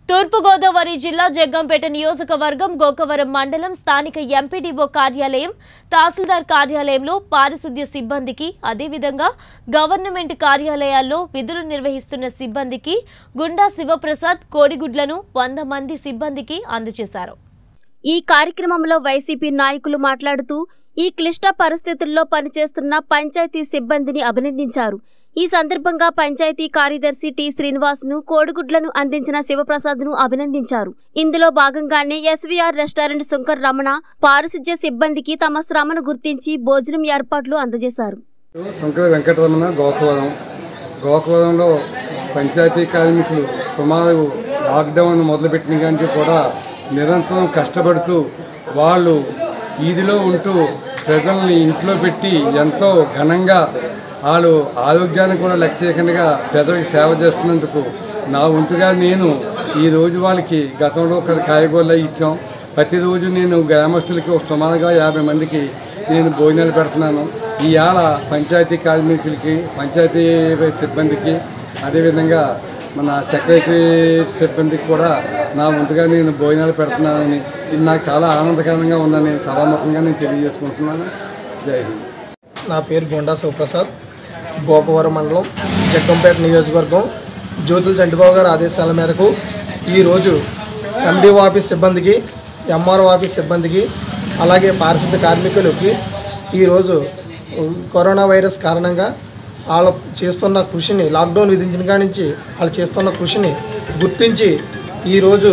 తూర్పుగోదావరి జిల్లా జగ్గంపేట నియోజకవర్గం గోకవరం మండలం స్థానిక ఎంపీడీఓ కార్యాలయం తహసీల్దార్ కార్యాలయంలో పారిశుద్ధ్య సిబ్బందికి అదేవిధంగా గవర్నమెంట్ కార్యాలయాల్లో విధులు నిర్వహిస్తున్న సిబ్బందికి గుండా శివప్రసాద్ కోడిగుడ్లను వంద మంది సిబ్బందికి అందజేశారు ఈ కార్యక్రమంలో వైసీపీ నాయకులు మాట్లాడుతూ ఈ క్లిష్ట పరిస్థితుల్లో పనిచేస్తున్న పంచాయతీ సిబ్బందిని అభినందించారు ఈ సందర్భంగా పంచాయతీ కార్యదర్శి టి శ్రీనివాస్ను కోడిగుడ్లను అందించిన శివప్రసాద్ను అభినందించారు ఇందులో భాగంగానే ఎస్వీఆర్ రెస్టారెంట్ శంకర్ రమణ పారిశుధ్య సిబ్బందికి తమ శ్రమను గుర్తించి భోజనం ఏర్పాట్లు అందజేశారు శంకర వెంకటరమణ గోకవరం గోకవరంలో పంచాయతీ కార్మికులు సుమారు లాక్డౌన్ మొదలుపెట్టిన కానీ కూడా నిరంతరం కష్టపడుతూ వాళ్ళు వీధిలో ఉంటూ ప్రజల్ని ఇంట్లో పెట్టి ఎంతో ఘనంగా వాళ్ళు ఆరోగ్యాన్ని కూడా లెక్క చేయకుండా పెదవికి సేవ చేస్తున్నందుకు నా వంతుగా నేను ఈ రోజు వాళ్ళకి గతంలో ఒక కాయగూరలు అవి ఇచ్చాం ప్రతిరోజు నేను గ్రామస్తులకి ఒక సుమారుగా యాభై మందికి నేను భోజనాలు పెడుతున్నాను ఇవాళ పంచాయతీ కార్మికులకి పంచాయతీ సిబ్బందికి అదేవిధంగా మన సెక్రటరీ సిబ్బందికి కూడా నా వంతుగా నేను భోజనాలు పెడుతున్నానని ఇది నాకు చాలా ఆనందకరంగా ఉందని సభాముఖంగా నేను తెలియజేసుకుంటున్నాను జై హింద్ నా పేరు గొండా శివప్రసాద్ గోపవరం మండలం జగ్గంపేట నియోజకవర్గం జ్యోతుల చంటిబాబు గారి ఆదేశాల మేరకు ఈరోజు ఎండిఓ ఆఫీస్ సిబ్బందికి ఎంఆర్ఓ ఆఫీస్ సిబ్బందికి అలాగే పారిశుద్ధ కార్మికులకి ఈరోజు కరోనా వైరస్ కారణంగా వాళ్ళు చేస్తున్న కృషిని లాక్డౌన్ విధించిన కాడి నుంచి వాళ్ళు చేస్తున్న కృషిని గుర్తించి ఈరోజు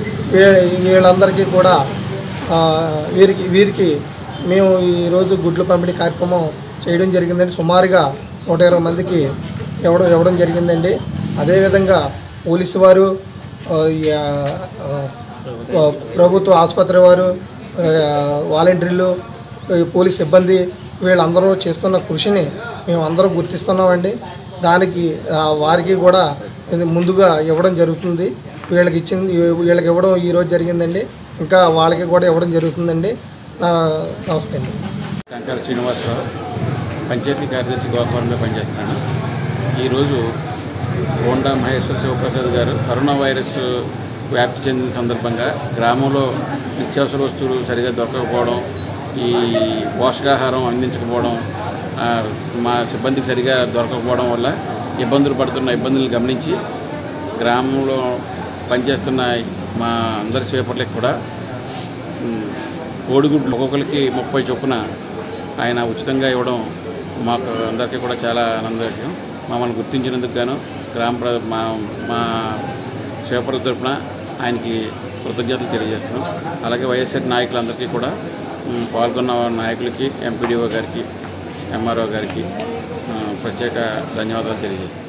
వీ- వీళ్ళందరికీ కూడా ఆ, వీరికి వీరికి మేము ఈరోజు గుడ్ల పంపిణీ కార్యక్రమం చేయడం జరిగిందండి సుమారుగా నూట ఇరవై మందికి ఇవ్వడం ఇవ్వడం జరిగిందండి అదేవిధంగా పోలీసు వారు ఆ, ఈ, ఆ, ఆ, ప్రభుత్వ ఆసుపత్రి వారు ఆ, వాలంటీర్లు ఈ పోలీస్ సిబ్బంది వీళ్ళందరూ చేస్తున్న కృషిని మేము అందరూ గుర్తిస్తున్నామండి దానికి ఆ, వారికి కూడా ఇది ముందుగా ఇవ్వడం జరుగుతుంది వీళ్ళకి ఇచ్చింది వీళ్ళకి ఇవ్వడం ఈరోజు జరిగిందండి ఇంకా వాళ్ళకి కూడా ఇవ్వడం జరుగుతుందండి ఆ, నమస్తే అండి శంకర్ శ్రీనివాసరావు పంచాయతీ కార్యదర్శి గోకవరంలో పనిచేస్తున్నాను ఈరోజు హోండా మహేశ్వర శివప్రసాద్ గారు కరోనా వైరస్ వ్యాప్తి చెందిన సందర్భంగా గ్రామంలో నిత్యావసర వస్తువులు సరిగా దొరకకపోవడం ఈ పోషకాహారం అందించకపోవడం ఆ, మా సిబ్బందికి సరిగా దొరకకపోవడం వల్ల ఇబ్బందులు పడుతున్న ఇబ్బందులు గమనించి గ్రామంలో పనిచేస్తున్న మా అందరి స్వీపర్లకు కూడా ఉమ్, కోడిగుడ్లు ఒక్కొక్కరికి ముప్పై చొప్పున ఆయన ఉచితంగా ఇవ్వడం మాకు అందరికీ కూడా చాలా ఆనందకరం మమ్మల్ని గుర్తించినందుకు గాను గ్రామ ప్ర మా మా శివపుర తరపున ఆయనకి కృతజ్ఞతలు తెలియజేస్తున్నాం అలాగే వైఎస్ఆర్ నాయకులందరికీ కూడా ఉమ్, పాల్గొన్న నాయకులకి ఎంపీడీఓ గారికి ఎంఆర్ఓ గారికి ఆ, ప్రత్యేక ధన్యవాదాలు తెలియజేస్తున్నాం